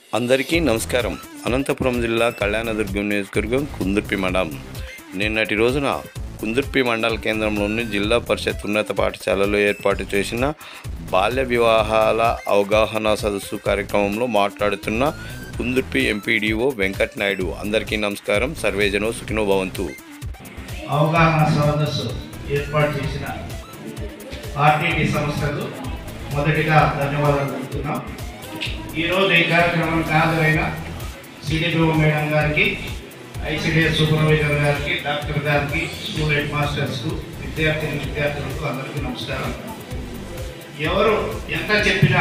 అందరికీ నమస్కారం అనంతపురం జిల్లా కళ్యాణదుర్గం నియోజకవర్గం కుందుర్పి మండలం నిన్నటి రోజున కుందుర్పి మండల కేంద్రంలోని జిల్లా పరిషత్ ఉన్నత పాఠశాలలో ఏర్పాటు చేసిన బాల్య వివాహాల అవగాహన సదస్సు కార్యక్రమంలో మాట్లాడుతున్న కుందుర్పి ఎంపీడీఓ వెంకట్ నాయుడు అందరికీ నమస్కారం సర్వేజనో సుఖినో భవంతు అవగాహన సదస్సు ఏర్పాటు చేసిన ఆర్టీటీ సంస్థకు మొదటిగా ధన్యవాదాలు తెలుపుతున్నాం ఈరోజు ఈ కార్యక్రమానికి హాజరైన సిడిపిఓ మేడం గారికి ఐసిడిఎస్ సూపర్వైజర్ గారికి డాక్టర్ గారికి స్కూల్ హెడ్ మాస్టర్స్కు విద్యార్థిని విద్యార్థులకు అందరికీ నమస్కారం ఎవరు ఎంత చెప్పినా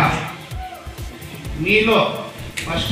మీలో ఫస్ట్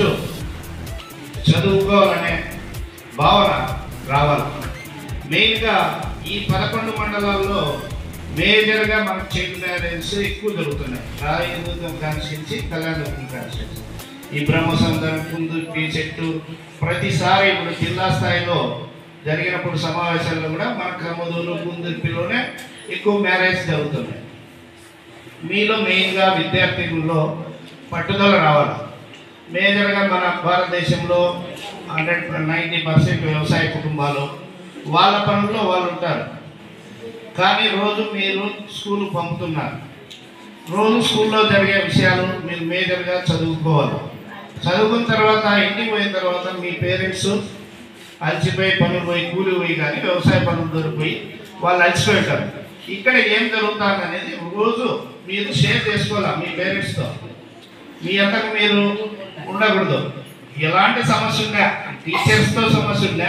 చదువుకోవాలనే భావన రావాలి మెయిన్గా ఈ పదకొండు మండలాల్లో మేజర్గా మనకు చైల్డ్ మ్యారేజ్ ఎక్కువ జరుగుతున్నాయి రాయదుర్గం కాన్స్టిట్యున్సీ కళ్యాణదుర్గం కాన్స్టిట్యున్సీ ఈ బ్రహ్మసందరం కుందుర్పి చెట్టు ప్రతిసారి ఇప్పుడు జిల్లా స్థాయిలో జరిగినప్పుడు సమావేశాల్లో కూడా మన కమ్మదూరు కుందుర్పిలోనే ఎక్కువ మ్యారేజ్ జరుగుతున్నాయి మీలో మెయిన్గా విద్యార్థులలో పట్టుదల రావాలి మేజర్గా మన భారతదేశంలో హండ్రెడ్ నైంటీ పర్సెంట్ వ్యవసాయ కుటుంబాలు వాళ్ళ పనుల్లో వాళ్ళు ఉంటారు కానీ రోజు మీరు స్కూల్ పంపుతున్నారు రోజు స్కూల్లో జరిగే విషయాలు మీరు మేజర్గా చదువుకోవాలి చదువుకున్న తర్వాత ఇంటికి పోయిన తర్వాత మీ పేరెంట్స్ అలసిపోయి పనులు పోయి కూలి పోయి కానీ వ్యవసాయ పనులు దొరికిపోయి వాళ్ళు అలసిపోయి ఉంటారు ఇక్కడ ఏం జరుగుతుంది అనేది రోజు మీరు షేర్ చేసుకోవాలి మీ పేరెంట్స్తో మీ అంతకు మీరు ఉండకూడదు ఎలాంటి సమస్య ఉన్నా టీచర్స్తో సమస్య ఉన్నా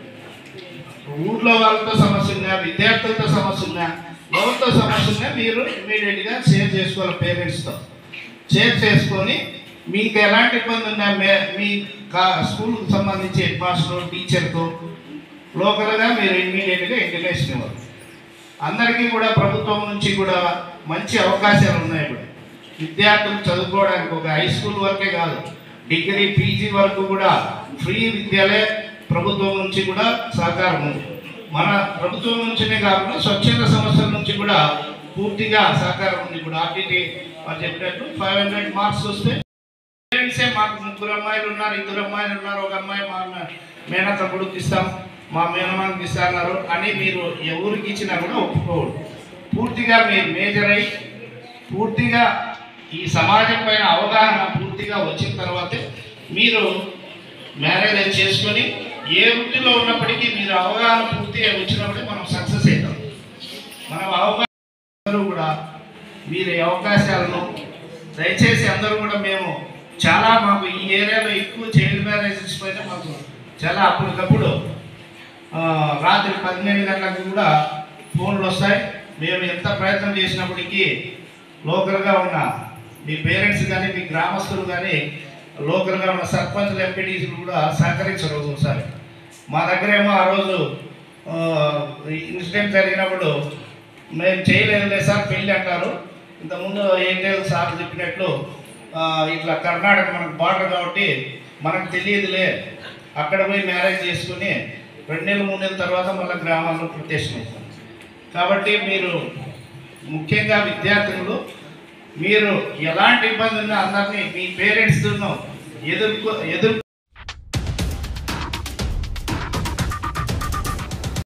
ఊర్లో వాళ్ళతో సమస్య ఉన్నా విద్యార్థులతో సమస్య ఉన్నా ఎవరితో సమస్య ఉన్నా మీరు ఇమీడియట్గా షేర్ చేసుకోవాలి పేరెంట్స్తో షేర్ చేసుకొని మీకు ఎలాంటి ఇబ్బంది ఉన్నా మే మీ కా స్కూల్కి సంబంధించి హెడ్ మాస్టర్ టీచర్తో లోకల్గా మీరు ఇమీడియట్గా ఇంటిమేషన్ ఇవ్వాలి అందరికీ కూడా ప్రభుత్వం నుంచి కూడా మంచి అవకాశాలు ఉన్నాయి ఇప్పుడు విద్యార్థులు చదువుకోవడానికి ఒక హై స్కూల్ వరకే కాదు డిగ్రీ పీజీ వరకు కూడా ఫ్రీ విద్యలే ప్రభుత్వం నుంచి కూడా సహకారం ఉంది మన ప్రభుత్వం నుంచినే కాకుండా స్వచ్ఛంద సంస్థల నుంచి కూడా పూర్తిగా సహకారం ఉంది ఇప్పుడు ఆర్టీటీ వాళ్ళు చెప్పినట్టు ఫైవ్ హండ్రెడ్ మార్క్స్ వస్తే పేరెంట్సే మాకు ముగ్గురు అమ్మాయిలు ఉన్నారు ఇద్దరు అమ్మాయిలు ఉన్నారు ఒక అమ్మాయి మా మేనత్త కొడుకు ఇస్తాం మా మేనమానికి ఇస్తున్నారు అని మీరు ఎవరికి ఇచ్చినా కూడా ఒప్పుకోరు పూర్తిగా మీరు మేజర్ అయి పూర్తిగా ఈ సమాజం పైన అవగాహన పూర్తిగా వచ్చిన తర్వాతే మీరు మ్యారేజ్ చేసుకొని ఏ వృత్తిలో ఉన్నప్పటికీ మీరు అవగాహన పూర్తిగా వచ్చినప్పుడే మనం సక్సెస్ అవుతాం మనం అవగాహన అందరూ కూడా మీరు ఈ అవకాశాలను దయచేసి అందరూ కూడా మేము చాలా మాకు ఈ ఏరియాలో ఎక్కువ చైల్డ్ మ్యారేజెస్ పైన మాకు చాలా అప్పటికప్పుడు ఆ, రాత్రి పన్నెండు గంటలకు కూడా ఫోన్లు వస్తాయి మేము ఎంత ప్రయత్నం చేసినప్పటికీ లోకల్గా ఉన్న మీ పేరెంట్స్ కానీ మీ గ్రామస్తులు కానీ లోకల్గా ఉన్న సర్పంచ్లు ఎంపీటీసీలు కూడా సహకరించరు ఒకసారి మా దగ్గరేమో ఆ రోజు ఆ, ఇన్సిడెంట్ జరిగినప్పుడు మేము చేయలేదులే సార్ పెళ్ళి అంటారు ఇంతకుముందు ఏం లేదు సార్ చెప్పినట్లు ఆ, ఇట్లా కర్ణాటక మనకు బార్డర్ కాబట్టి మనకు తెలియదులే అక్కడ పోయి మ్యారేజ్ చేసుకుని రెండు నెలలు మూడు నెలల తర్వాత మళ్ళీ గ్రామాల్లో ప్రత్యక్షమవుతాం కాబట్టి మీరు ముఖ్యంగా విద్యార్థులు మీరు ఎలాంటి ఇబ్బంది ఉన్నా అందరినీ మీ పేరెంట్స్ను ఎదుర్కో ఎదుర్కొ